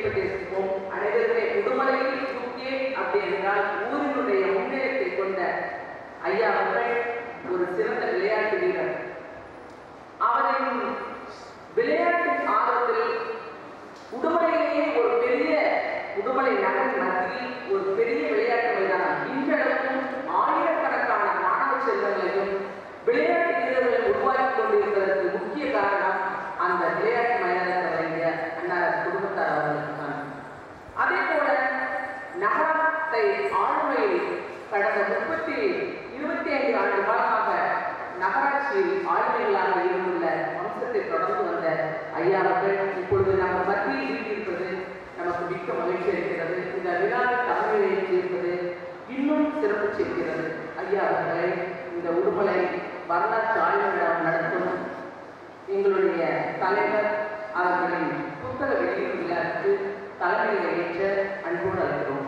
கேள்விப்பட்டிருப்போம் அனைவருமே உடுமலையில் தூக்கியே அப்படி என்றால் ஊரினுடைய முன்னேற்றத்தை கொண்ட ஐயா அவர்கள் ஒரு சிறந்த விளையாட்டு வீரர் அவரின் விளையாட்டின் ஆர்வத்தில் உடுமலையிலேயே ஒரு பெரிய உடுமலை நகரின் மத்தியில் ஒரு பெரிய விளையாட்டு மைதானம் இன்றளவும் ஆயிரக்கணக்கான மாணவ செல்வங்களையும் விளையாட்டு வீரர்களை உருவாக்கி கொண்டிருப்பதற்கு முக்கிய காரணம் அந்த விளையாட்டு மைதானத்தை வழங்கிய அன்னார் குடும்பத்தார் அவர்களுக்கு தான் அதே போல நகரத்தை ஆளுமையில் கடந்த முப்பத்தி இருபத்தி ஐந்து ஆண்டு காலமாக நகராட்சியில் ஆளுமைகளாக இருந்துள்ள வம்சத்தை தொடர்ந்து வந்த ஐயா அவர்கள் இப்பொழுது நம்ம மத்தியில் இருப்பது நமக்கு மிக்க மகிழ்ச்சி இருக்கிறது இந்த விழாவில் தமிழை ஏற்றியிருப்பது இன்னும் சிறப்பு சேர்க்கிறது ஐயா அவர்களை இந்த உடுமலை வரலாற்று ஆய்வு விழா நடத்தும் எங்களுடைய தலைவர் அவர்களின் புத்தக வெளியீட்டு விழாவுக்கு தலைமையை ஏற்ற அன்போடு அழைக்கிறோம்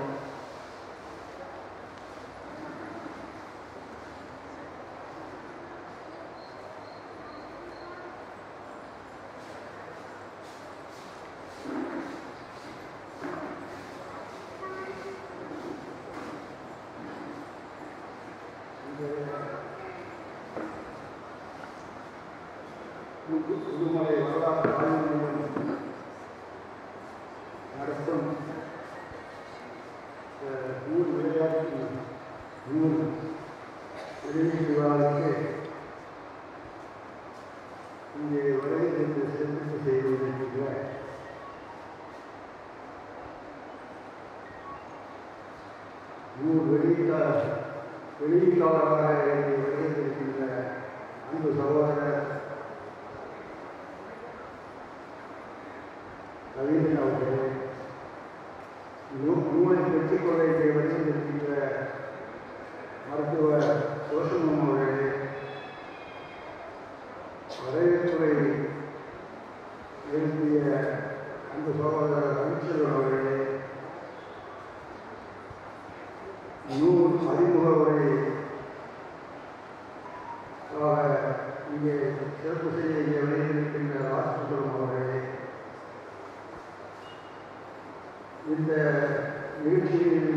புதுமலை வரலாற்று ஆய்வு மையம் நடத்தும் அஹ், ஊர் விளையாட்டு நூல் வெளியீட்டு விழாவுக்கு இங்கே வருகிறது சிறப்பு செய்திருக்கின்ற நூல் வெளியீட்ட வெளியீட்டாளராக இங்கே வருகின்ற அன்பு சகோதரர் ரவீந்திரன் அவர்களே நூ- நூலை பெற்றுக்கொள்ள இங்கே வருகின்ற மருத்துவர் ரோஷனம் அவர்களே வரவேற்புரை எழுப்பிய அன்பு சகோதரர் ரவிச்சந்திரன் அவர்களே நூல் அறிமுக உரை இங்கே சிறப்பு செய்ய இங்கே வெளியிருக்கின்ற ராஜசுந்தரம் அவர்களே இந்த நிகழ்ச்சியின்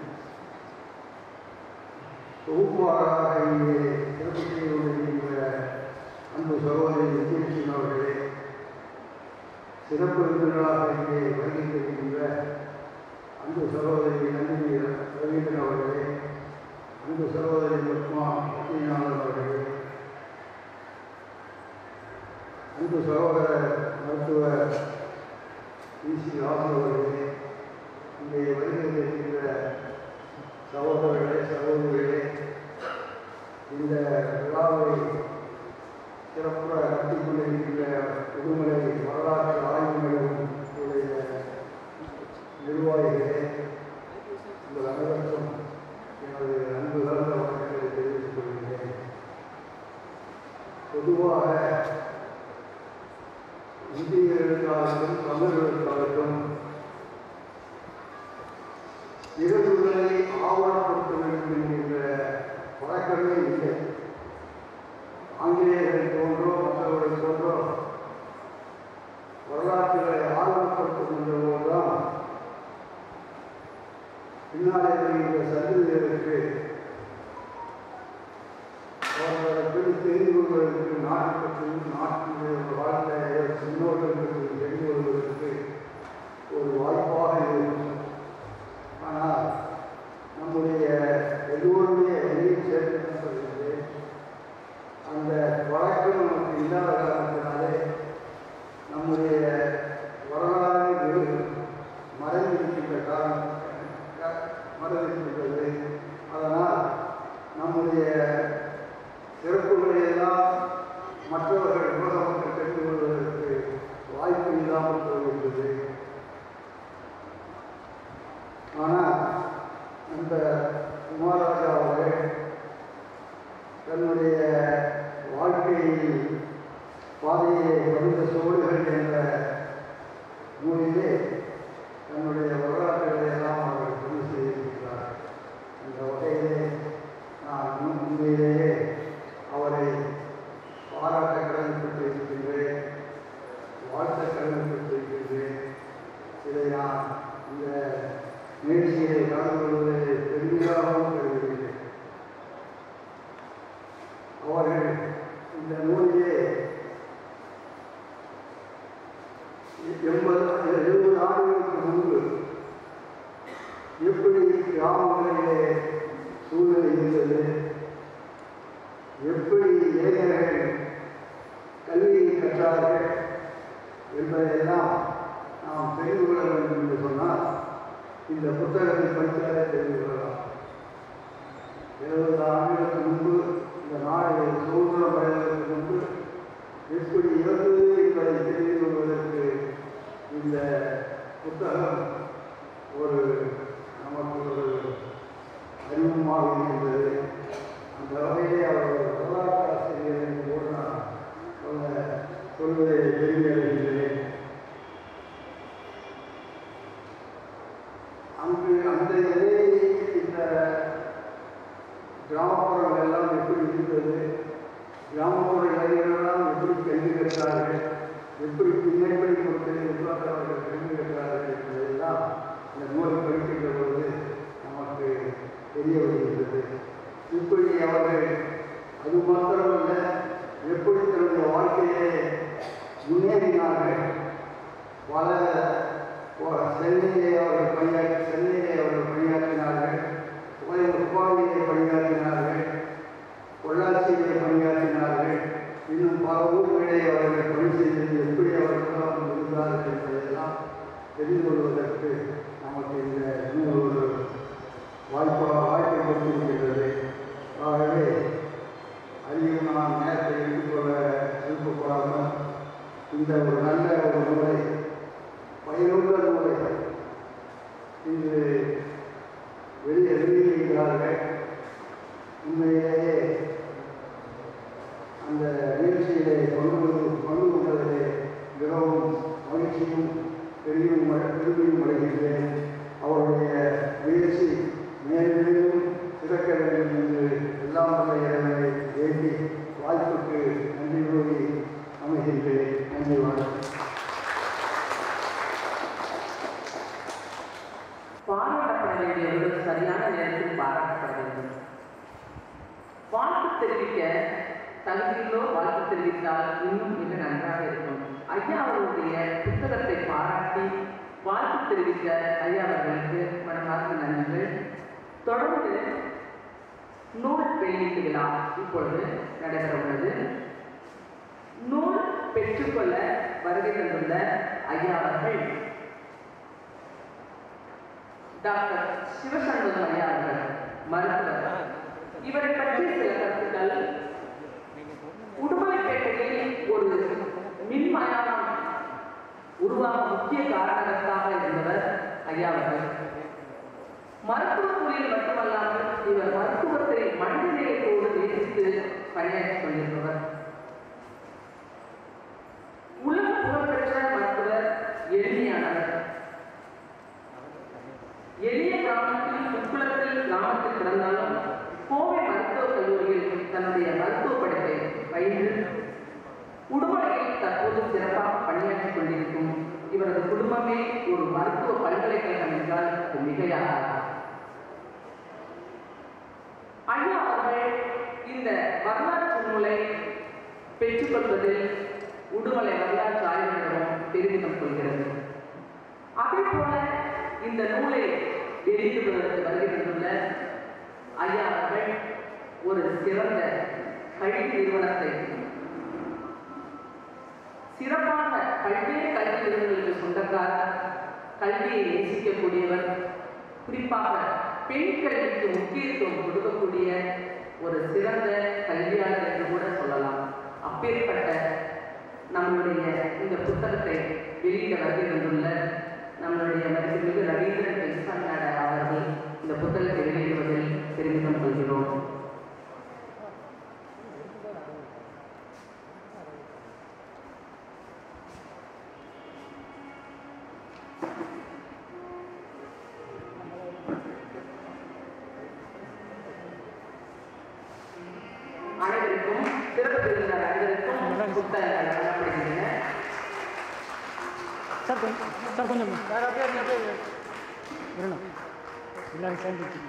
தொகுப்பாளராக இங்கே சிறப்பு செய்து கொண்டிருக்கின்ற அன்பு சகோதரி நித்யலட்சுமி அவர்களே சிறப்பு விருந்தினராக இங்கே வருகின்றிருக்கின்ற அன்பு சகோதரி நந்தினி ரவீந்திரன் அவர்களே அன்பு சகோதரி முத்மா சத்யநாதன் அவர்களே அன்பு சகோதரர் மருத்துவர் பிசி ராசு அவர்களே இங்கே வருகிறது இருக்கின்ற சகோதரர்களே சகோதரிகளே இந்த விழாவை சிறப்புற நடத்தி கொண்டிருக்கின்ற புதுமலை வரலாற்று ஆய்வு மையம் உடைய நிர்வாகிகளே உங்கள் அனைவருக்கும் எனது அன்பு கலந்த வணக்கங்களை தெரிவித்துக் கொள்கிறேன் பொதுவாக இந்திய எழுத்தாளர்களும் தமிழ் எழுத்தாளர்களும் நிகழ்வுகளை ஆவணப்படுத்த வேண்டும் என்கின்ற பழக்கமே இல்லை ஆங்கிலேயர்களை போன்றோ மற்றவர்களை போன்றோ வரலாற்றுகளை ஆவணப்படுத்துகின்ற போதுதான் பின்னாலே வருகின்ற சந்ததியருக்கு அவர்களை பற்றி தெரிந்து கொள்வதற்கு நாட்டு பற்றியும் நாட்டினுடைய வாழ்ந்த முன்னோர்கள் பற்றி தெரிந்து கொள்வதற்கு ஒரு வாய்ப்பாக இருக்கும் ஆனால் நம்முடைய எல்லோருடைய எண்ணில் சேர்க்கப்படுகிறது அந்த வழக்கம் நமக்கு இல்லாத காரணத்தினாலே நம்முடைய வரலாறு வெறு மறைந்திருக்கின்ற காரணம் மறைந்திருக்கின்றது அதனால் நம்முடைய சிறப்புகளை எல்லாம் மற்றவர்கள் உலகமக்கள் தெரிந்து கொள்வதற்கு வாய்ப்பு இல்லாமல் போகின்றது ஆனால் அந்த குமாரராஜா அவர்கள் தன்னுடைய வாழ்க்கையில் பாதையை பதிந்த சோழர்கள் என்ற நூலிலே தன்னுடைய வரலாற்றுகளை எல்லாம் அவர் பதிவு செய்திருக்கிறார் அந்த வகையிலே நான் முன் உண்மையிலேயே அவரை பாராட்ட கடமைப்பட்டிருக்கின்றேன் வாழ்த்த கடமைப்பட்டிருக்கின்றேன் இதை நான் இந்த நிகழ்ச்சியை கலந்து கொள்வதை பெருமையாகவும் கருதுகிறேன் அவர்கள் இந்த நூலிலே எண்பது எழுபது ஆண்டுகளுக்கு முன்பு எப்படி கிராமங்களிலே சூழ்நிலை இருந்தது எப்படி இளைஞர்கள் கல்வியை கற்றார்கள் என்பதையெல்லாம் நாம் தெரிந்து கொள்ள வேண்டும் என்று சொன்னால் இந்த புத்தகத்தை படித்தாலே தெரிந்து கொள்ளலாம் எழுபது ஆண்டுகளுக்கு முன்பு இந்த நாடு சுதந்திரம் அடைவதற்கு முன்பு எப்படி இருந்தது என்பதை தெரிந்து கொள்வதற்கு இந்த புத்தகம் ஒரு நமக்கு ஒரு அறிமுகமாக இருக்கின்றது அந்த வகையிலே அவர் ஒரு வரலாற்று ஆசிரியர் என்று கூட நான் சொல்ல சொல்வதை பெருமை அடைகின்றேன் அங்கு அந்த நிலையை இந்த கிராமப்புறங்கள் எல்லாம் எப்படி இருந்தது கிராமப்புற இளைஞர்களெல்லாம் எப்படி கல்வி கற்றார்கள் எப்படி பின்னணி கொடுத்து எவ்வாறு அவர்கள் கல்வி கற்றார்கள் என்பதெல்லாம் இந்த நூலை படிக்கின்ற பொழுது நமக்கு தெரிய வருகின்றது இப்படி அவர்கள் அது மாத்திரமல்ல எப்படி தன்னுடைய வாழ்க்கையை முன்னேறினார்கள் பல ப- சென்னையிலே அவர்கள் பணியாற்றி சென்னையிலே அவர்கள் பணியாற்றினார்கள் துப்பாக்கியிலே பணியாற்றினார்கள் பொள்ளாச்சியிலே பணியாற்றினார்கள் இன்னும் பல ஊர்களிலே அவர்கள் பணி செய்தது எப்படி அவர்களெல்லாம் இருந்தார்கள் என்பதையெல்லாம் தெரிந்து கொள்வதற்கு நமக்கு இந்த நூல் ஒரு வாய்ப்பு வாய்ப்பை கொடுத்திருக்கிறது ஆகவே அதிகம் நான் நேரத்தை எடுத்துக்கொள்ள விருப்பப்படாமல் இந்த ஒரு நல்ல ஒரு நூலை பயனுள்ள நூலை இன்று வெளியே வெளியிடுகிறார்கள் உண்மையிலேயே அந்த நிகழ்ச்சியிலே கொண்டு வந்து கொண்டு வந்ததிலே மிகவும் மகிழ்ச்சியும் பெரியும் பெருமையும் அடைகின்றேன் அவருடைய முயற்சி மேலும் மேலும் சிறக்க வேண்டும் என்று எல்லாம் வல்ல இறைவனை வேண்டி வாய்ப்புக்கு நன்றி கூறி அமைகின்றேன் நன்றி வணக்கம் பாராட்டப்பட வேண்டியவர்கள் சரியான நேரத்தில் பாராட்டப்பட வேண்டும் வாழ்த்து தெரிவிக்க தகுதியிலோ வாழ்த்து தெரிவித்தால் இன்னும் மிக நன்றாக இருக்கும் ஐயா அவர்களுடைய புத்தகத்தை பாராட்டி வாழ்த்து தெரிவித்த ஐயா அவர்களுக்கு மனமார்ந்த நன்றிகள் தொடர்ந்து நூல் வெளியீட்டு விழா இப்பொழுது நடைபெற உள்ளது நூல் பெற்றுக்கொள்ள வருகை தந்துள்ள ஐயா அவர்கள் டாக்டர் சிவசண்முகம் ஐயா அவர்கள் மருத்துவர் இவரை பற்றி சில கருத்துக்கள் உடுமலைப்பேட்டையில் ஒரு மின் மயானம் உருவாக முக்கிய காரணகர்த்தாக இருந்தவர் ஐயா அவர்கள் மருத்துவ துறையில் மட்டுமல்லாமல் இவர் மருத்துவத்தை மனித நேயத்தோடு நேசித்து பணியாற்றிக் கொண்டிருப்பவர் உலக புகழ்பெற்ற மருத்துவர் எளிமையானவர் எளிய கிராமத்தில் உட்குளத்தில் கிராமத்தில் பிறந்தாலும் கோவை மருத்துவக் கல்லூரியில் தன்னுடைய மருத்துவ படிப்பை பயின்று உடுமலையில் தற்போது சிறப்பாக பணியாற்றிக் கொண்டிருக்கும் இவரது குடும்பமே ஒரு மருத்துவ பல்கலைக்கழகம் என்றால் அது மிகையாகாது ஐயா அவர்கள் இந்த வரலாற்று நூலை பெற்றுக்கொள்வதில் உடுமலை வரலாற்று ஆய்வகமும் பெருமிதம் கொள்கிறது அதே போல இந்த நூலை வெளியிடுவதற்கு வருகை தந்துள்ள ஐயா அவர்கள் ஒரு சிறந்த கல்வி நிறுவனத்தை சிறப்பான பல்வேறு கல்வி நிறுவனங்களுக்கு சொந்தக்காரர் கல்வியை நேசிக்கக்கூடியவர் குறிப்பாக பெண் கல்விக்கு முக்கியத்துவம் கொடுக்கக்கூடிய ஒரு சிறந்த கல்வியாளர் என்று கூட சொல்லலாம் அப்பேற்பட்ட நம்மளுடைய இந்த புத்தகத்தை வெளியிட வருகை தந்துள்ள நம்மளுடைய மதிப்புமிகு ரவீந்திரன் பென்சான் நாடர் அவர்கள் இந்த புத்தகத்தை வெளியிடுவதில் பெருமிதம் கொள்கிறோம் அனைவருக்கும் சிறப்பு விருந்தினர் அனைவருக்கும் புத்தகங்கள் வழங்கப்படுகின்றன சார் கொஞ்சம் சார் கொஞ்சம் வரணும் எல்லாரும் சேர்ந்து வச்சுக்கணும்.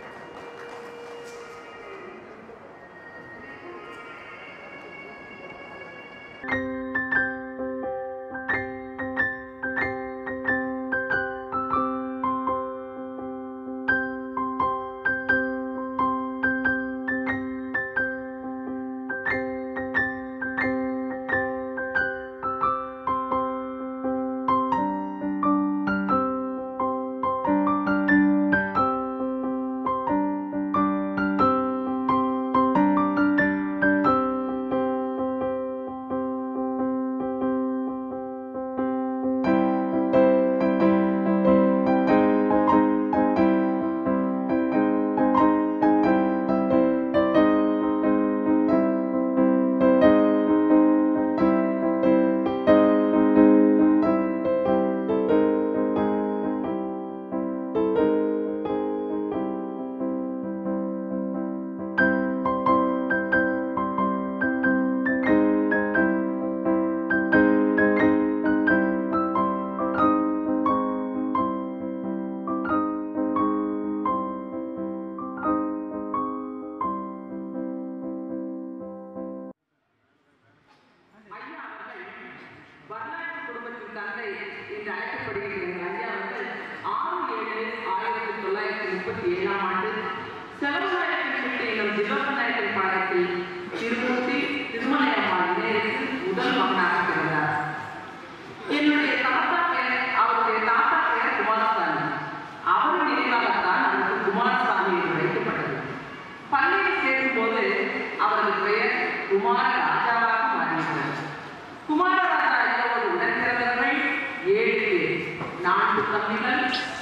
ஐயா அவர்கள் வரலாற்று குடும்பத்தின் தந்தை என்று அழைக்கப்படுகின்ற எங்கள் ஐயா அவர்கள் ஆறு ஏழு ஆயிரத்தி தொள்ளாயிரத்தி முப்பத்தி ஏழாம் ஆண்டு செலவுநாயக்கன் வீட்டு எனும் ஜிலோகநாயக்கன் பாளையத்தில் திருமூர்த்தி திருமலையம்மாள் இணையத்தில் முதல் மகனாக பிறந்தார் என்னுடைய தாத்தா பெயர் அவருடைய தாத்தா பெயர் குமாரசாமி அவர் நினைவாகத்தான் அவருக்கு குமாரசாமி என்று வைக்கப்பட்டது பள்ளியில் சேரும் போது அவரது பெயர் குமார ராஜாவாக மாறினார் குமாரராஜா ஐயாவோடு உடன் பிறந்தவர்கள் ஏழு பேர் நான்கு தம்பிகள்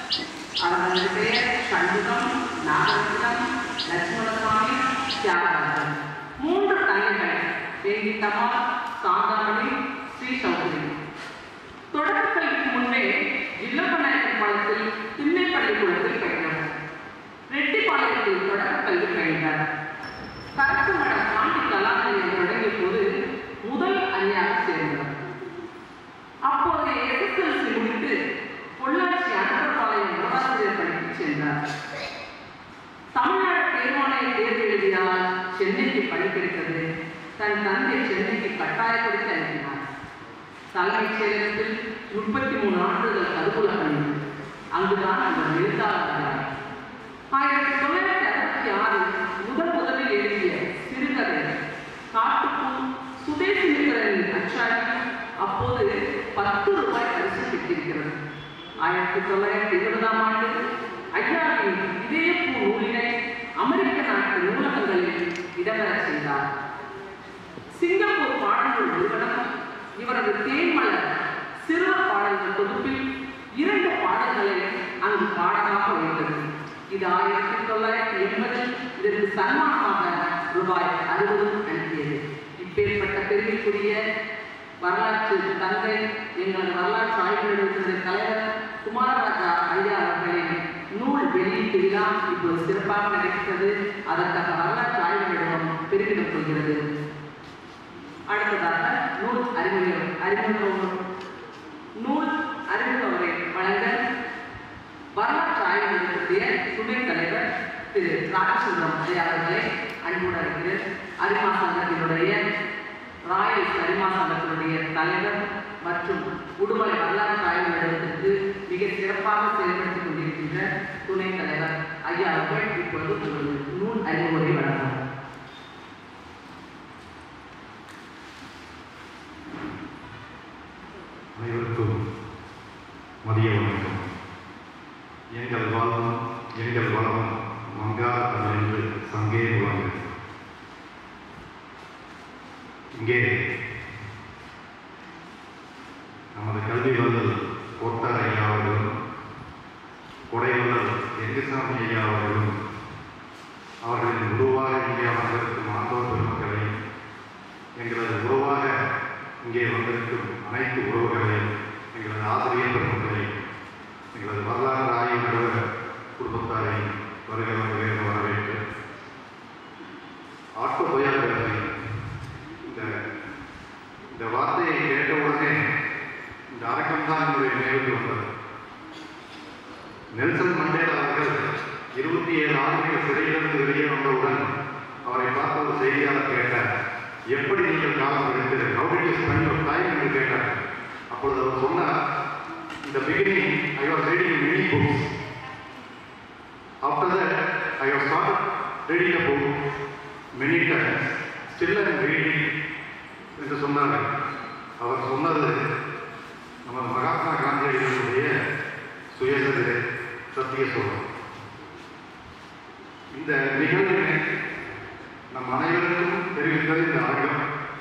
அவரது பெயர் சண்முகம் நாகரத்னம் லட்சுமணசாமி தியாகராஜன் மூன்று தங்கைகள் வெங்கிட்டம்மா சாந்தாமணி ஸ்ரீ சௌதரி தொடக்க கல்விக்கு முன்பே இல்லப்பநாயக்கன் பாளையத்தில் திண்ணை பள்ளிக்கூடத்தில் பயின்றார் ரெட்டிப்பாளையத்தில் தொடக்க கல்வி பயின்றார் கருத்து மடம் பாண்டி கலாநிலையம் தொடங்கிய போது முதல் அணியாக சேர்ந்தார் அப்போதைய எஸ்எஸ்எல்சி முடித்து பொள்ளாச்சி அனந்தபாளையம் நூறாசிரியர் பணிக்கு சென்றார் தமிழ்நாடு தேர்வாணைய தேர்வு எழுதினால் சென்னைக்கு பணி கிடைத்தது தன் தந்தை சென்னைக்கு கட்டாயப்படுத்தி அனுப்பினார் தலைமைச் செயலகத்தில் முப்பத்தி மூணு ஆண்டுகள் கருவூல பணி அங்குதான் அவர் எழுத்தாளரானார் ஆயிரத்தி தொள்ளாயிரத்தி அறுபத்தி ஆறில் முதல் முதலில் எழுதிய சிறுகதை காட்டுக்கும் சுதேசி மித்திரனின் அச்சாடி அப்போது பத்து ரூபாய் பரிசு பெற்றிருக்கிறது ஆயிரத்தி தொள்ளாயிரத்தி இருபதாம் ஆண்டு ஐயாவின் இதயப்பூ நூலினை அமெரிக்க நாட்டு நூலகங்களில் இடம்பெறச் செய்தார் சிங்கப்பூர் பாடல்கள் நிறுவனம் இவரது தேன்மலர் சிறுவர் பாடல்கள் தொகுப்பில் இரண்டு பாடல்களை அங்கு பாடமாக வைத்தது இது ஆயிரத்தி தொள்ளாயிரத்தி எண்பதில் இதற்கு சன்மானமாக ரூபாய் அறுபது அனுப்பியது இப்பேற்பட்ட பெருமைக்குரிய வரலாற்று தந்தை எங்களது வரலாற்று ஆய்வு நிறுவனத்தின் தலைவர் குமாரராஜா ஐயா அவர்களின் நூல் வெளியீட்டு விழா இப்போது சிறப்பாக நடைபெற்றது அதற்காக வரலாற்று ஆய்வு நிறுவனம் பெருமிதம் கொள்கிறது அடுத்ததாக நூல் அறிமுகம் அறிமுகம் நூல் அறிமுக உரை வழங்க வரலாற்று ஆய்வு நிலையத்துடைய துணைத் தலைவர் திரு ராமச்சந்திரம் ஐயா அவர்களை அன்புடன் அழைக்கிறேன் அரிமா சங்கத்தினுடைய ராயல் அரிமா சங்கத்தினுடைய தலைவர் மற்றும் உடுமலை வரலாற்று ஆய்வு நிலையத்திற்கு மிக சிறப்பாக செயல்படுத்திக் கொண்டிருக்கின்ற துணைத் தலைவர் ஐயா அவர்கள் இப்பொழுது ஒரு நூல் அறிமுறை வழங்குவார் அனைவருக்கும் மதிய வணக்கம் எங்கள் வாழ்வும் எங்கள் வளமும் மங்கா தமிழ் என்று சங்கே முழங்கு இங்கே நமது கல்வி வல்லல் கோட்டார் ஐயா அவர்களும் கொடைவல்லல் எங்குசாமி ஐயா அவர்களும் அவர்களின் உருவாக இங்கே அமர்ந்திருக்கும் ஆண்டோர் பெருமக்களையும் எங்களது உறவாக இங்கே வந்திருக்கும் அனைத்து உறவுகளையும் எங்களது ஆசிரியர் பெருமக்களையும் எங்களது வரலாறு ஆய்வு நடுவர் குடும்பத்தாரையும் வருக வருக என வரவேற்று ஆட்டோபயோகிராஃபி இந்த இந்த வார்த்தையை கேட்டவுடனே இந்த அரக்கம் தான் என்னுடைய நினைவுக்கு வந்தது நெல்சன் மண்டேலா அவர்கள் இருபத்தி ஏழு ஆண்டுகள் சிறையிலிருந்து வெளியே வந்தவுடன் அவரை பார்த்த ஒரு செய்தியாளர் கேட்டார் எப்படி நீங்கள் காலம் எடுத்தது how did you spend your time என்று கேட்டார் அப்பொழுது அவர் சொன்னார் இந்த beginning I was reading many books after that I have started reading a book many times still I am reading என்று சொன்னார் அவர் சொன்னது நம்ம மகாத்மா காந்தியடிகளுடைய சுயசரிதை சத்திய சொல்லம் இந்த நிகழ்வினை நம் அனைவருக்கும் தெரிவித்தது இந்த அரங்கம்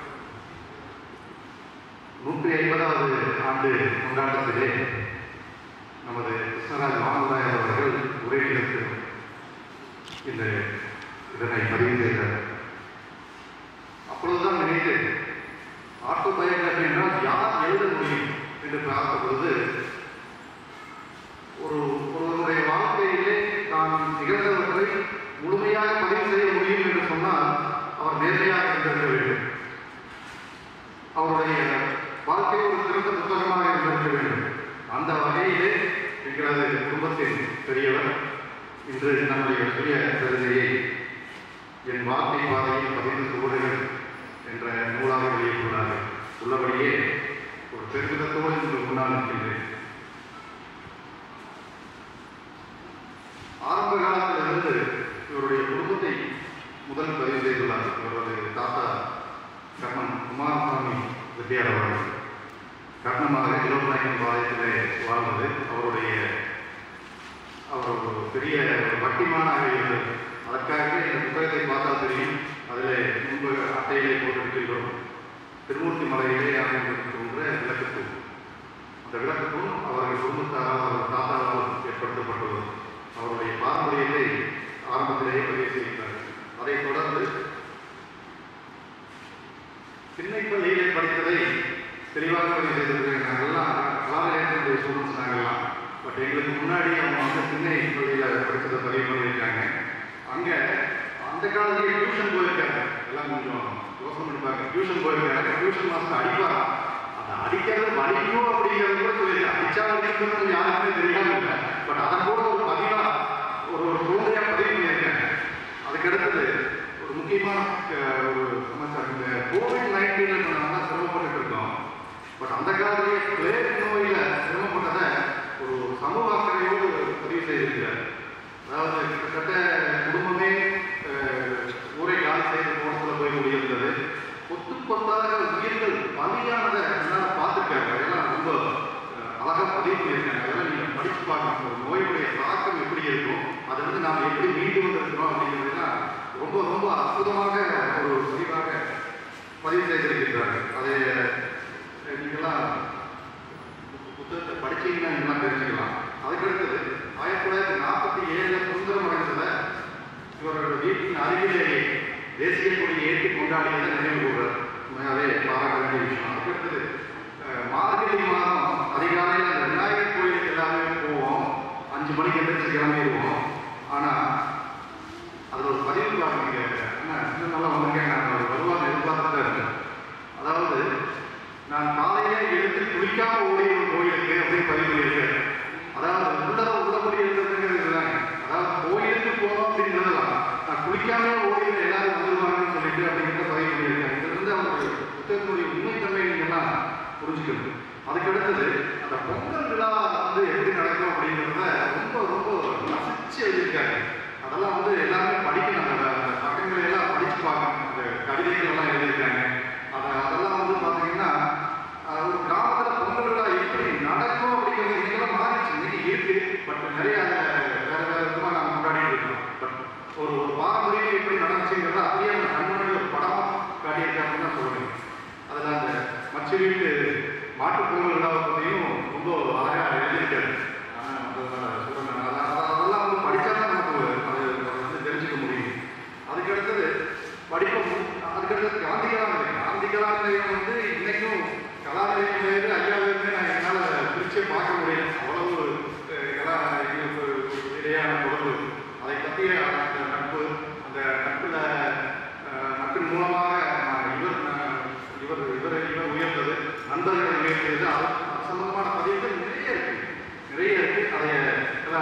நூற்றி ஐம்பதாவது ஆண்டு கொண்டாட்டத்திலே நமது கிருஷ்ணராஜ் வாமதாயர் அவர்கள் உரையிலிருந்து இந்த இதனை பதிவு செய்தார் அப்பொழுதுதான் நினைத்தேன் ஆட்டோபயோகிராஃபி என்றால் யார் எழுத முடியும் என்று பார்த்த பொழுது ஒரு ஒருவருடைய வாழ்க்கையிலே தான் நிகழ்ந்தவற்றை முழுமையாக பதிவு செய்ய முடியும் என்று சொன்னால் அவர் நேர்மையாக இருந்திருக்க வேண்டும் அவருடைய வாழ்க்கை ஒரு சிறந்த புத்தகமாக இருந்திருக்க வேண்டும் அந்த வகையிலே எங்களது குடும்பத்தின் பெரியவர் இன்று நம்முடைய சுய கருதையை என் வார்த்தை பாதையில் பதிந்து சுவடுகள் என்ற நூலாக வெளியிட்டுள்ளார்கள் உள்ளபடியே ஒரு பெருமிதத்தோடு இன்று முன்னால் நிற்கின்றேன் ஆரம்ப காலத்திலிருந்து இவருடைய குடும்பத்தை முதல் பதிவு செய்துள்ளார் இவரது தாத்தா கர்ணன் குமாரசாமி வித்யார் அவர்கள் கர்ணமாக இளவநாயகன் பாளையத்திலே வாழ்ந்தது அவருடைய அவர் ஒரு பெரிய ஒரு பக்திமானாக இருந்தது அதற்காகவே இந்த புத்தகத்தை பார்த்தால் தெரியும் அதில் முன்பு அட்டையிலே போட்டிருக்கிறோம் திருமூர்த்தி மலையிலே அமைந்திருக்கின்ற விளக்குத்தூண் அந்த விளக்குத்தூண் அவர்கள் குடும்பத்தாரால் அவர் தாத்தாவால் ஏற்படுத்தப்பட்டுள்ளது அவருடைய பாரம்பரியத்தை ஆரம்பத்திலேயே பதிவு செய்கிறார்கள் அதைத் தொடர்ந்து சின்னை பள்ளியிலே படித்ததை தெளிவாக பதிவு செய்திருக்கிறேன் நாங்கள்லாம் கலாநிலையத்தினுடைய ஸ்டூடெண்ட்ஸ் நாங்கள்லாம் பட் எங்களுக்கு முன்னாடி அவங்க வந்து சின்னை பள்ளியில் படித்ததை பதிவு பண்ணியிருக்காங்க அங்கே அந்த காலத்திலேயே டியூஷன் போயிருக்காங்க எல்லாம் கொஞ்சம் யோசனை பண்ணிப்பாங்க டியூஷன் போயிருக்காங்க டியூஷன் மாஸ்டர் அடிப்பாராம் அதை அடிக்கிறது வலிக்கும் அப்படிங்கிறது கூட சொல்லி அடிச்சா வலிக்கிறது யாருக்குமே தெரியாம இல்லை பட் அதை கூட ஒரு பதிவா ஒரு ஒரு குழந்தையா பதிவு பண்ணியிருக்காங்க அதுக்கடுத்தது ஒரு முக்கியமான அஹ், ஒரு சமாச்சாரம் இந்த கோவிட் நைன்டீன்ல நம்ம சிரமப்பட்டு இருக்கோம் பட் அந்த காலத்திலேயே பிளேக் நோயில சிரமப்பட்டதை ஒரு சமூக அக்கறையோடு பதிவு செய்திருக்கிறார் அதாவது கிட்டத்தட்ட குடும்பமே அஹ், ஊரை காலி செய்த கோணத்தில் போய் முடியிருந்தது கொத்து கொத்தாக உயிர்கள் பலியானதை என்னால் பார்த்துருக்காங்க அதெல்லாம் ரொம்ப அஹ், அழகா பதிவு பண்ணியிருக்காங்க அதெல்லாம் நீங்கள் படித்து பார்க்கணும் ஒரு நோயுடைய தாக்கம் எப்படி இருக்கும் அதை வந்து நாம் எப்படி மீண்டு வந்திருக்கிறோம் அப்படிங்கிறதுலாம் ரொம்ப ரொம்ப அற்புதமாக ஒரு பதிவாக பதிவு செய்திருக்கிறார்கள் அதை அஹ், நீங்களாம் புத்தகத்தை படிச்சீங்கன்னா நீங்களாம் தெரிஞ்சுக்கலாம் அதுக்கடுத்தது ஆயிரத்தி தொள்ளாயிரத்தி நாற்பத்தி ஏழுல சுதந்திரம் அடைந்ததை இவரோட வீட்டின் அருகிலேயே தேசிய கொடியை ஏற்றி கொண்டாடியதை நினைவு கூறுறார் உண்மையாவே பாராட்ட வேண்டிய விஷயம் அதுக்கடுத்தது அஹ், மார்கழி மாதம் அதிகாலையில் அந்த விநாயகர் கோயிலுக்கு எல்லாமே போவோம் அஞ்சு மணிக்கு எந்திரிச்சு கிளம்பிடுவோம் ஆனால் அதில் ஒரு பதிவு பாருங்க என்ன இன்னும் நல்லா வந்திருக்கேன் நான் அவர் வருவாங்க எதிர்பார்த்து தான் இருக்கேன் அதாவது நான் காலையிலே எழுந்து குளிக்காம ஓடி ஒரு கோயிலுக்கு அப்படின்னு பதிவு பண்ணியிருக்கேன் அதாவது உள்ளத உள்ளபடி இருக்கிறதுங்கிறது இதுதாங்க அதாவது கோயிலுக்கு போகணும் அப்படிங்கிறதுலாம் நான் குளிக்காம ஓடி எல்லாரும் வந்துருவாங்கன்னு சொல்லிட்டு அப்படிங்கிறத பதிவு பண்ணியிருக்கேன் இதுல இருந்து அவருடைய புத்தகத்தினுடைய உண்மைத்தன்மை நீங்கள்லாம் புரிஞ்சுக்கணும் அதுக்கடுத்தது அந்த பொங்கல் விழா வந்து எப்படி நடக்கும் அப்படிங்கிறத ரொம்ப ரொம்ப ரசிச்சு எழுதியிருக்காங்க அதெல்லாம் வந்து எல்லாருமே படிக்கணும் அந்த அந்த பக்கங்களை எல்லாம் படிச்சு பார்க்கணும் அந்த கவிதைகள் எல்லாம் எழுதியிருக்காங்க அதை அதெல்லாம் வந்து பார்த்தீங்கன்னா அஹ், ஒரு கிராமத்தில் பொங்கல் விழா எப்படி நடக்கும் அப்படிங்கிறது இன்னைக்கெல்லாம் மாறிடுச்சு இன்னைக்கு இருக்கு பட் நிறைய அதை வேற வேற விதமாக நாம் கொண்டாடிட்டு இருக்கோம் பட் ஒரு ஒரு பாரம்பரியம் எப்படி நடந்துச்சுங்கிறத அப்படியே அந்த கண்முன்னாடி ஒரு படமா காட்டியிருக்காங்கன்னு தான் சொல்லுவேன் அதில் அந்த மச்ச வீட்டு மாட்டுப் பொங்கல் விழாவை பற்றியும் ரொம்ப அழகாக எழுதியிருக்காரு ஆனால் அது சொல்றேன். அத- அத- அதெல்லாம் வந்து படித்தா தான் நமக்கு அது அதை வந்து தெரிஞ்சுக்க முடியும் அதுக்கடுத்தது படிப்பு மு- அதுக்கடுத்தது காந்தி கலாநிலையம் காந்தி கலாநிலையம் வந்து இன்னைக்கும் கலாநிலையம் வேறு ஐயா வேறு நான் என்னால் பிரிச்சே பார்க்க முடியல அவ்வளவு அஹ், கலா எங்களுக்கு ஒரு இடையான தொடர்பு அதை பற்றிய அந்த நட்பு அந்த நட்பில் நட்பின் மூலமாக நான் இவர் நான் இவர் இவர் இவர் உயர்ந்தது நண்பர்கள் உயர்ந்தது அது அது சம்பந்தமான பதிவுகள் நிறைய இருக்கு நிறைய இருக்கு அதை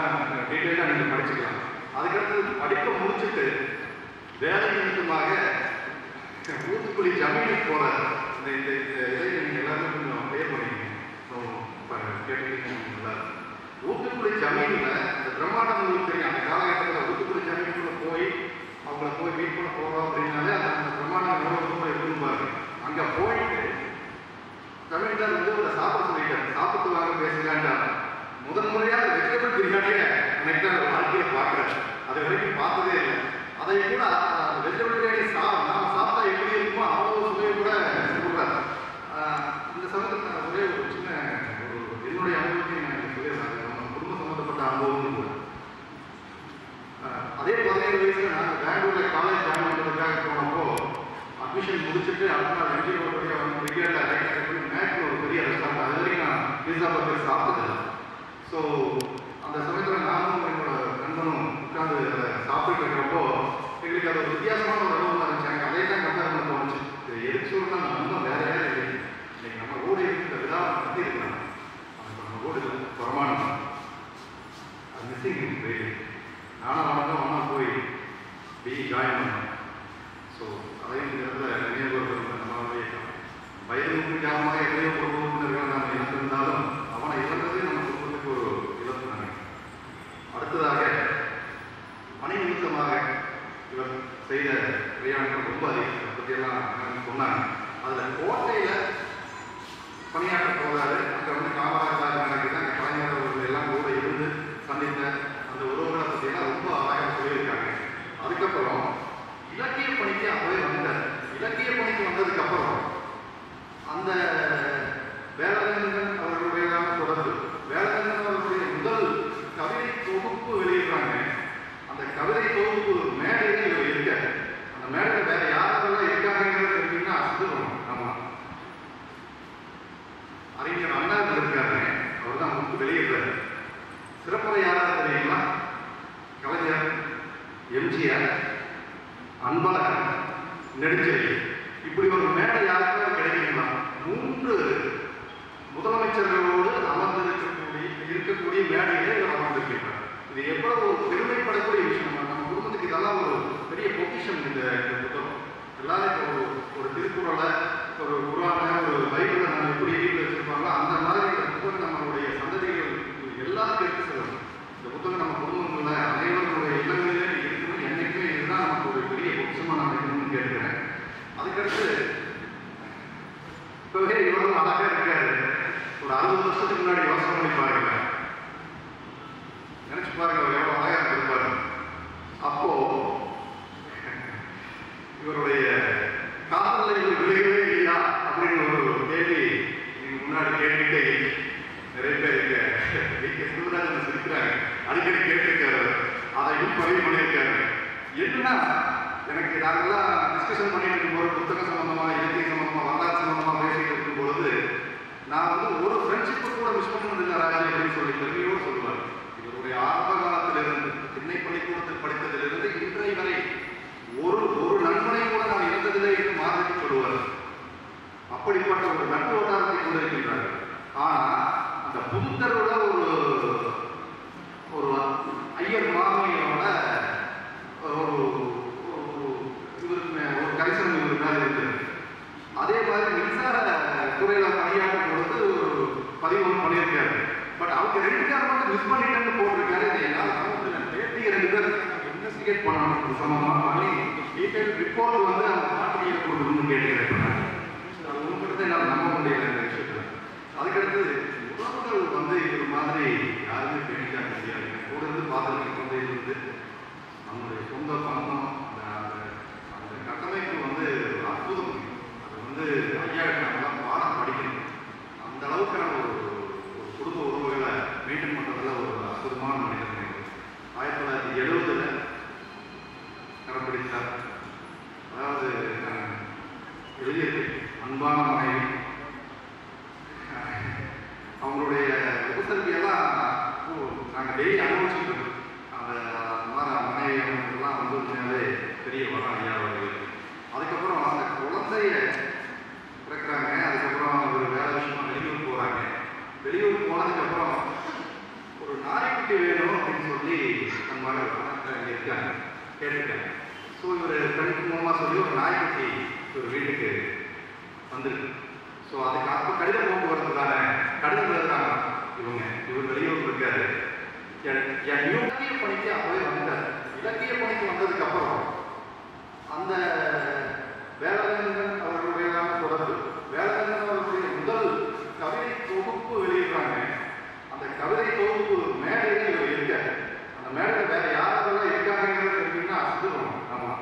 அதெல்லாம் டீட்டெயிலாக நீங்கள் படிச்சுக்கலாம் அதுக்கடுத்து படிப்பை முடிச்சுட்டு வேலை நிமித்தமாக ஊத்துக்குழி ஜமீனுக்கு போகிற இந்த இந்த இந்த இதை நீங்கள் எல்லாருமே கொஞ்சம் ப்ளே பண்ணிக்கங்க ஸோ இப்போ கேட்டுக்கிட்டீங்க நல்லா இருக்கும். ஊத்துக்குழி ஜமீனில் இந்த பிரம்மாண்டம் உங்களுக்கு தெரியும் அந்த காலகட்டத்தில் ஊத்துக்குழி ஜமீனுக்குள்ளே போய் அவங்கள போய் மீட் பண்ண போகிறோம் அப்படின்னாலே அந்த அந்த பிரம்மாண்டம் எவ்வளோ ரொம்ப இருக்குன்னு பாருங்க அங்கே போயிட்டு தமிழ்நாடு வந்து ஒரு சாப்பிட சொல்லிட்டார் சாப்பிட்டு வாங்க பேசலான்டார் முதன் முறையாக வெஜிடபிள் பிரியாணியை எனக்கு தான் வாழ்க்கையில் பார்க்குறேன் அது வரைக்கும் பார்த்ததே இல்லை அதை கூட வெஜிடபிள் பிரியாணி சா நாம் சாப்பிட்டா எப்படி இருக்குமோ அவ்வளோ சுவையை கூட சொல்கிறார் இந்த சமயத்தில் நான் ஒரே ஒரு சின்ன ஒரு என்னுடைய அனுபவத்தையும் நான் சொல்லிடுறேன் அது நம்ம குடும்ப சம்மந்தப்பட்ட அனுபவம் கூட ஆஹ் அதே பதினேழு வயசுல நான் பெங்களூர்ல காலேஜ் ஜாயின் பண்ணுறதுக்காக போனப்போ அட்மிஷன் முடிச்சுட்டு அடுத்த நாள் எம்ஜி ரோட் வழியாக வந்து கிரிக்கெட்டில் ரைட் பண்ணி மேட்ச்ல ஒரு பெரிய ரெஸ்டாரண்ட் அது வரைக்கும் நான் பீஸா பர்கர் சாப்பிட்டதில்லை ஸோ அந்த சமயத்தில் நானும் என்னோட நண்பனும் உட்காந்து அதை சாப்பிட்டு இருக்கிறப்போ எங்களுக்கு அது ஒரு வித்தியாசமான ஒரு அனுபவம் இருந்துச்சு எனக்கு அதே தான் கம்பேர் பண்ண தோணுச்சு இது எதுக்கு சொல்றேன்னா நம்ம நண்பன் வேற வேற இல்லை இன்னைக்கு நம்ம ஓடி இருக்கிற விழாவை பற்றி இருக்கலாம் அது நம்ம ஓடி பிரமாணம் அது மிஸ்ஸிங் வெரி நானும் அவனும் ஒன்றா போய் பிஇ ஜாயின் பண்ணேன் ஸோ அதையும் இந்த இடத்துல நினைவு நம்மளுடைய வயது காரணமாக எத்தனையோ ஒரு உறுப்பினர்கள் நாம் இழந்திருந்தாலும் அவனை இழந்ததே நம்ம குடும்பத்துக்கு ஒரு இழப்பு தானே அடுத்ததாக பணி நிமித்தமாக இவர் செய்த பிரயாணங்கள் ரொம்ப அதிகம் அதை பற்றியெல்லாம் எனக்கு சொன்னாங்க அதில் கோட்டையில் பணியாற்ற போகிறாரு அங்கே வந்து காமராஜர் நடக்குது அங்கே கலைஞர் அவர்கள் எல்லாம் கூட இருந்து சந்தித்த அந்த உறவுகளை பற்றியெல்லாம் ரொம்ப அழகாக சொல்லியிருக்காங்க அதுக்கப்புறம் இலக்கிய பணிக்கு அப்பவே வந்தார் இலக்கிய பணிக்கு வந்ததுக்கப்புறம் அந்த வேலநந்தன் அவர்களுடையதான தொடர்பு வேலநந்தன் அவர்களுடைய முதல் கவிதை தொகுப்பு வெளியிடுறாங்க அந்த கவிதை தொகுப்பு மேடையில் இவர் இருக்கார் அந்த மேடையில் வேற யாரெல்லாம் இருக்காங்கிறது தெரிஞ்சீங்கன்னா அசுத்தம் ஆமாம் அறிஞர் அண்ணா இருக்காரு அவர் தான் முன்பு வெளியிடுறாரு சிறப்புரை யாராவது தெரியுங்களா கலைஞர் எம்ஜிஆர் அன்பழகன் நெடுஞ்செழி இப்படி ஒரு மேடை யாருக்காவது கிடைக்குங்களா மூன்று முதலமைச்சர்களோடு அமர்ந்திருக்கக்கூடிய இருக்கக்கூடிய மேடையிலே இவர் அமர்ந்திருக்கிறார் இது எவ்வளவு ஒரு பெருமைப்படக்கூடிய விஷயம் நம்ம குடும்பத்துக்கு இதெல்லாம் ஒரு பெரிய பொக்கிஷம் இந்த இந்த புத்தகம் எல்லாரும் இப்போ ஒரு ஒரு திருக்குறளை ஒரு குரானை ஒரு பைபிளை நம்ம எப்படி வீட்டில் வச்சிருப்பாங்களோ அந்த மாதிரி இந்த புத்தகம் நம்மளுடைய சந்ததிகள் எல்லாருக்கும் எடுத்து செல்லணும் இந்த புத்தகம் நம்ம குடும்பங்களில் அனைவருடைய இல்லங்களிலே இருக்கணும் என்னைக்குமே இதுதான் நமக்கு ஒரு பெரிய பொக்கிஷமாக நம்ம இருக்கணும்னு கேட்கிறேன் அதுக்கடுத்து இப்பவே இவ்வளவு அழகா இருக்காரு ஒரு அறுபது வருஷத்துக்கு முன்னாடி யோசனை பண்ணி பாருங்க நினைச்சு பாருங்க அவர் எவ்வளவு அழகா இருந்திருப்பாரு அப்போ இவருடைய காதலில் இவர் விலகவே இல்லையா அப்படின்னு ஒரு கேள்வி நீங்க முன்னாடி கேட்டுட்டே நிறைய பேர் இங்க வி கே சிவராஜன் சிரிக்கிறாங்க அடிக்கடி கேட்டிருக்காரு அவர். அதையும் பதிவு பண்ணியிருக்காரு என்னன்னா எனக்கு நாங்கெல்லாம் டிஸ்கஷன் பண்ணிட்டு இருக்கும்போது புத்தக சம்பந்தமா இலக்கிய சம்பந்தமா வரலாறு சம்பந்தமா பேசிட்டு இருக்கும் பொழுது நான் வந்து ஒரு ஃப்ரெண்ட்ஷிப்பை கூட மிஸ் பண்ணதில்லை ராஜி அப்படின்னு சொல்லி பெருமையோடு சொல்லுவார் இவருடைய ஆரம்ப காலத்திலிருந்து திண்ணை பள்ளிக்கூடத்தில் படித்ததிலிருந்து இன்றைய வரை ஒரு ஒரு நண்பனை கூட நான் இழந்ததில்லை என்று மாதிரி சொல்லுவார் அப்படிப்பட்ட ஒரு நட்பு வட்டாரத்தை கொண்டிருக்கின்றார் ஆனா அந்த புத்தரோட ஒரு ஒரு ஐயர் மாமியோட ஒரு ஒரு இவருக்கு மே- ஒரு கரிசனம் இவருக்கு மேல இருக்குது அதே மாதிரி மின்சார துறையில பணியாற்றும் பொழுது ஒரு பதிவு ஒன்று பண்ணியிருக்காரு பட் அவங்க ரெண்டு பேர் மட்டும் மிஸ் பண்ணிட்டேன்னு போட்டிருக்காரு இதை என்னால் சமூகத்தில் பேட்டி ரெண்டு பேர் இன்வெஸ்டிகேட் பண்ணணும் இது சம்பந்தமா பண்ணி டீட்டெயில் ரிப்போர்ட் வந்து அவங்க பாட்டியில் கொடுக்கணும்னு கேட்கிறேன் அது உண்மையிலே என்னால் நம்ப முடியல இந்த விஷயத்தில் அதுக்கடுத்து உறவுகள் வந்து இது மாதிரி யாருமே பேணிக்காக முடியாது கூட இருந்து பார்த்துட்டு கொண்டே இருந்து நம்மளுடைய சொந்த பந்தம் அந்த அந்த- அந்த கட்டமைப்பு வந்து ஒரு அற்புதம் அது வந்து ஐயா நம்மளாம் பாடம் படிக்கணும் அந்த அளவுக்கான ஒரு ஒரு குடும்ப உறவுகளை மெயின்டைன் பண்ணுறதுல ஒரு அற்புதமான மனிதன் இவர். ஆயிரத்தி தொள்ளாயிரத்தி எழுபதுல கடைப்பிடித்தார் அதாவது நான் எழுதியிருக்கேன் அன்பான மனைவி அவங்களுடைய உபசரிக்கையெல்லாம் நாங்கள் டெய்லி அனுபவிச்சுட்டு இருக்கோம் அந்த மாதிரி மனைவி அவங்களுக்கெல்லாம் வந்து உண்மையால அப்படின்னு சொல்லி நம்ம மகள் இங்கே இருக்காங்க கேட்டிருக்காங்க ஸோ இவர் கணிப்பு மூலமாக சொல்லி ஒரு நாய்க்குட்டி ஒரு வீட்டுக்கு வந்திருக்கு ஸோ அதுக்கு அப்போ கடித போக்குவரத்து தானே கடிதம் எழுதுறாங்க இவங்க இவர் வெளியூர் இருக்காரு என் என் இலக்கிய பணிக்கு அப்பவே வந்தார் இலக்கிய பணிக்கு வந்ததுக்கு அப்புறம் அந்த வேளாங்கண்ணன் அவர்களுடையதான தொடர்பு வேளாங்கண்ணன் அவர்களுடைய முதல் கவிதை தொகுப்பு வெளியிடுறாங்க அந்த கவிதை தொகுப்பு மேடையில் இவர் இருக்கார் அந்த மேடையில் வேற யாரெல்லாம் இருக்காங்கிறது தெரிஞ்சுன்னா அசுதம் ஆமா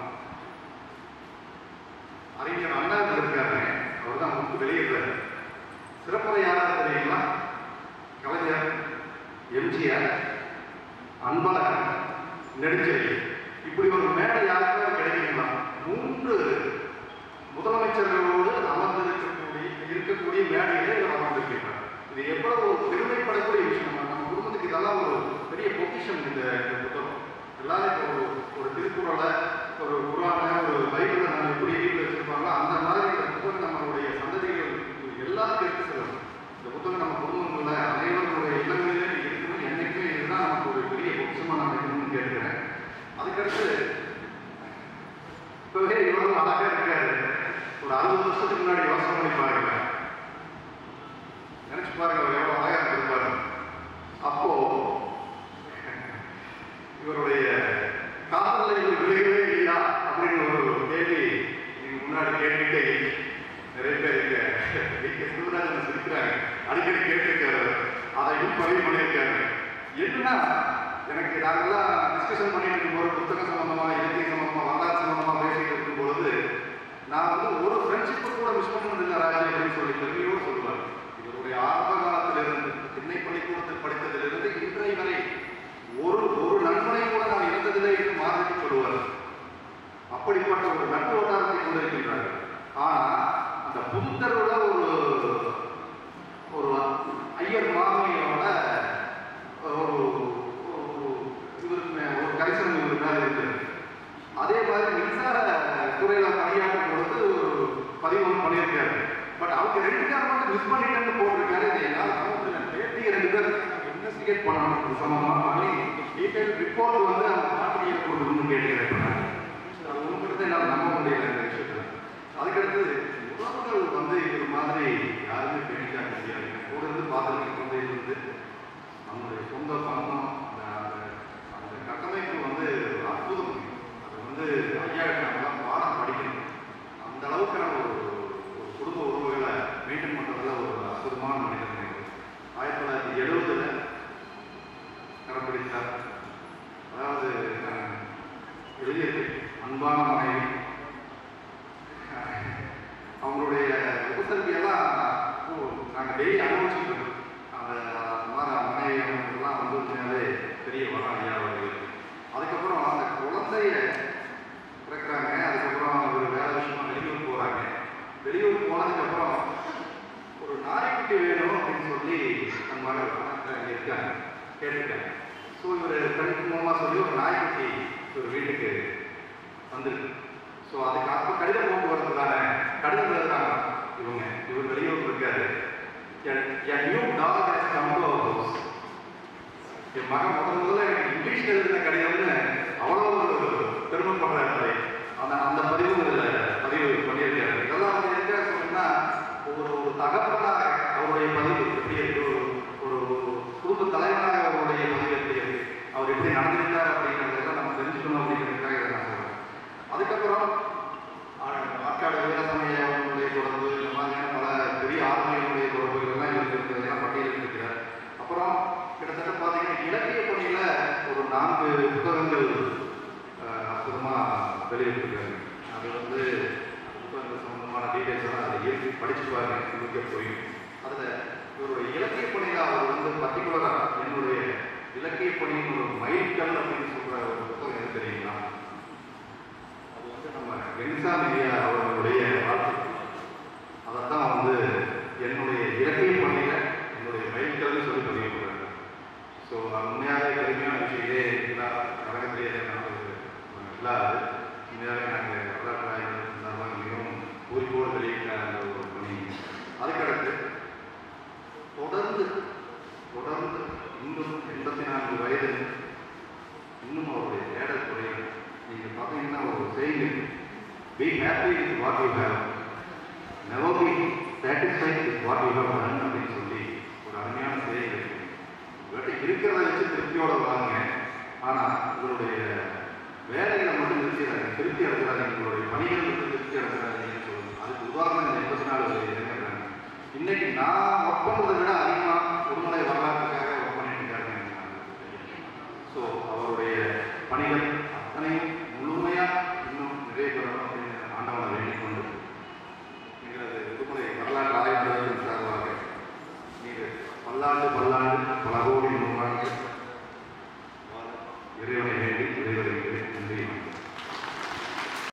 அறிஞர் அண்ணா இருக்காரு அவர் தான் முன்பு வெளியிடுறாரு சிறப்புரை யாராவது தெரியுங்களா கலைஞர் எம்ஜிஆர் அன்பழகன் நெடுஞ்செழி இப்படி ஒரு மேடை யாருக்காவது கிடைக்குங்களா மூன்று முதலமைச்சர்களோடு அமர்ந்து இருக்கக்கூடிய இருக்கக்கூடிய மேடையிலே இவர் அமர்ந்திருக்கிறார் இது எவ்வளவு ஒரு பெருமைப்படக்கூடிய விஷயம் நம்ம குடும்பத்துக்கு இதெல்லாம் ஒரு பெரிய பொக்கிஷம் இந்த இந்த புத்தகம் எல்லாரும் இப்போ ஒரு ஒரு திருக்குறளை ஒரு குரான ஒரு பைபிளை நம்ம எப்படி வீட்டில் வச்சிருப்பாங்களோ அந்த மாதிரி இந்த புத்தகம் நம்மளுடைய சந்ததிகள் எல்லாருக்கும் எடுத்து செல்லணும் இந்த புத்தகம் நம்ம குடும்பங்களில் அனைவருடைய இல்லங்களிலே இருக்கணும் என்னைக்குமே இதுதான் நமக்கு ஒரு பெரிய பொக்கிஷமாக நான் இருக்கணும்னு கேட்கிறேன் அதுக்கடுத்து இப்பவே இவ்வளவு அழகா இருக்காரு ஒரு அறுபது வருஷத்துக்கு முன்னாடி யோசனை பண்ணி பாருங்க நினைச்சு பாருங்க அவர் எவ்வளவு அழகா இருந்திருப்பாரு அப்போ இவருடைய காதல்ல இவர் விழுகவே இல்லையா அப்படின்னு ஒரு கேள்வி நீங்க முன்னாடி கேட்டுட்டே நிறைய பேர் இங்க வி கே சிவராஜன் சிரிக்கிறாங்க அடிக்கடி கேட்டிருக்காரு அதை இன்னும் பதிவு பண்ணியிருக்காரு என்னன்னா எனக்கு நாங்கெல்லாம் டிஸ்கஷன் பண்ணிட்டு இருக்கும்போது புத்தகம் சம்பந்தமா இலக்கிய சம்பந்தமா வரலாறு சம்பந்தமா பேசிட்டு இருக்கும் பொழுது நான் வந்து ஒரு ஃப்ரெண்ட்ஷிப்பை கூட மிஸ் பண்ணது இல்லை ராஜி அப்படின்னு சொல்லி பெருமையோடு சொல்லுவார் இவருடைய ஆரம்ப காலத்திலிருந்து சென்னை பள்ளிக்கூடத்தில் படித்ததிலிருந்து இன்றைய வரை ஒரு ஒரு நண்பனை கூட நான் இழந்ததில்லை என்று மாதிரி சொல்லுவார் அப்படிப்பட்ட ஒரு நட்பு வட்டாரத்தை கொண்டிருக்கின்றார் ஆனா அந்த புத்தரோட ஒரு ஒரு ஐயர் மாமியோட ஒரு ஒரு இவருக்கு மே- ஒரு கரிசனம் இவருக்கு மேல இருக்குது அதே மாதிரி மின்சார துறையில பணியாற்றும் பொழுது ஒரு பதிவு ஒன்று பண்ணியிருக்காரு பட் அவங்க ரெண்டு பேர் மட்டும் மிஸ் பண்ணிட்டேன்னு போட்டிருக்காரு இதை என்னால் நம்ப முடியல பேட்டி ரெண்டு பேர் இன்வெஸ்டிகேட் பண்ணணும் இது சம்பந்தமா பண்ணி டீட்டெயில் ரிப்போர்ட் வந்து அவங்க பாட்டியை கொடுக்கணும்னு கேட்டுக்கிறேன் அது உண்மைக்கு என்னால் நம்ப முடியல இந்த விஷயத்துல அதுக்கடுத்தது உறவுகள் வந்து இது மாதிரி யாருமே பெருசாக முடியாது கூட இருந்து பார்த்துட்டு கொண்டே இருந்து நம்மளுடைய சொந்த பந்தம் அந்த அந்த- அந்த கட்டமைப்பு வந்து ஒரு அற்புதம் அது வந்து ஐயா நாங்களாம் பாடம் படிக்கணும் அந்த அளவுக்கு நம்ம ஒரு ஒரு குடும்ப உறவுகளை மெயின்டைன் பண்ணுறதுல ஒரு அற்புதமான மனிதன் எனக்கு. ஆயிரத்தி தொள்ளாயிரத்தி எழுபதுல கடைப்பிடித்தார் அதாவது நான் எழுதியிருக்கேன் அன்பான மனைவி அவங்களுடைய உபசரிக்கையெல்லாம் நாங்கள் டெய்லி அனுபவிச்சுட்டு இருக்கோம் அந்த மாதிரி மனைவி அவங்களுக்குலாம் வந்து உண்மையாலே பெரிய வரம் ஐயா அவர்கள் அதுக்கப்புறம் அந்த குழந்தைய பிறக்கிறாங்க அதுக்கப்புறம் ஒரு வேலை விஷயமா வெளியூர் போகிறாங்க வெளியூர் போனதுக்கப்புறம் ஒரு நாய்க்குட்டி வேணும் அப்படின்னு சொல்லி அந்த மகள் இங்கே இருக்காங்க கேட்டிருக்காங்க ஸோ இவர் கணிப்பு மூலமாக சொல்லி ஒரு நாய்க்குட்டி ஒரு வீட்டுக்கு வந்திருக்கு ஸோ அதுக்கு அப்போ கடித போக்குவரத்து தானே கடிதம் எழுதுறாங்க இவங்க இவர் வெளியூர் இருக்காரு என் new dog has come to our house என் மகன் முதல் முதல்ல எனக்கு இங்கிலீஷ் எழுதின கடிதம்னு அவ்வளோ ஒரு பெருமைப்படுறாரு அந்த அந்த பதிவும் இதில் பதிவு பண்ணியிருக்காரு இதெல்லாம் வந்து எங்க சொன்னா ஒரு ஒரு தகப்பனாக அவருடைய பதிவு எப்படி இருக்கு ஒரு ஒரு ஒரு குடும்ப தலைவனாக அவருடைய பதிவு எப்படி இருக்கு அவர் எப்படி நடந்திருக்கார் அப்படிங்கிறதெல்லாம் நம்ம தெரிஞ்சுக்கணும் அப்படிங்கிறதுக்காக இதை நான் சொல்றேன் அதுக்கப்புறம் ஆ- ஆற்காடு வீரசமய அவர்களுடைய தொடர்பு இந்த மாதிரியான பல பெரிய ஆளுமைகளுடைய தொடர்புகள் எல்லாம் இவருக்கு இருக்கிறதெல்லாம் பட்டியலில் இருக்கிறார் அப்புறம் கிட்டத்தட்ட பார்த்தீங்கன்னா இலக்கிய பணியில் ஒரு நான்கு புத்தகங்கள் அஹ், அற்புதமா வெளியிட்டிருக்காரு அது வந்து புத்தகங்கள் சம்பந்தமான டீட்டெயில்ஸ் எல்லாம் அதை இயற்கை படிச்சு பாருங்க உங்களுக்கு புரியும் அதில் இவருடைய இலக்கிய பணியில் அவர் வந்து பர்டிகுலராக என்னுடைய இலக்கிய பணியின் ஒரு மைல்கல் அப்படின்னு சொல்ற ஒரு புத்தகம் எது தெரியுங்களா அது வந்து நம்ம வென்சான் ஐயா அவர்களுடைய வாழ்க்கை அதைத்தான் வந்து என்னுடைய இலக்கிய பணியில என்னுடைய மைல்கல்னு சொல்லி பதிவு பண்ணுறாங்க ஸோ உண்மையாகவே பெருமையான விஷயமே எல்லா கழகத்திலேயே நடந்தது இல்லாது உண்மையாகவே நாங்கள் வரலாற்று ஆய்வு சார்பாக மிகவும் குறிப்போடு வெளியிட்ட அந்த ஒரு பணி அதுக்கடுத்து தொடர்ந்து தொடர்ந்து இன்னும் எண்பத்தி நான்கு வயது இன்னும் அவருடைய தேடல் குறையும் நீங்கள் பார்த்தீங்கன்னா ஒரு செய்தி be happy with what you have never be satisfied with what you have done அப்படின்னு சொல்லி ஒரு அருமையான செய்தி இருக்கு உங்கள்கிட்ட இருக்கிறத வச்சு திருப்தியோட வாங்க ஆனால் உங்களுடைய வேலைகளை மட்டும் நிறுத்திடாதீங்க திருப்தி அடைஞ்சிடாதீங்க உங்களுடைய பணிகள் மட்டும் திருப்தி அடைஞ்சிடாதீங்கன்னு சொல்லுங்க அதுக்கு உதாரணம் இந்த எண்பத்தி நாலு இளைஞர்கள் இன்னைக்கு நான் ஒர்க் பண்ணுறதை விட அதிகமாக உடுமலை வரலாற்றுக்காக ஒர்க் பண்ணிட்டு இருக்காங்க ஸோ அவருடைய பணிகள்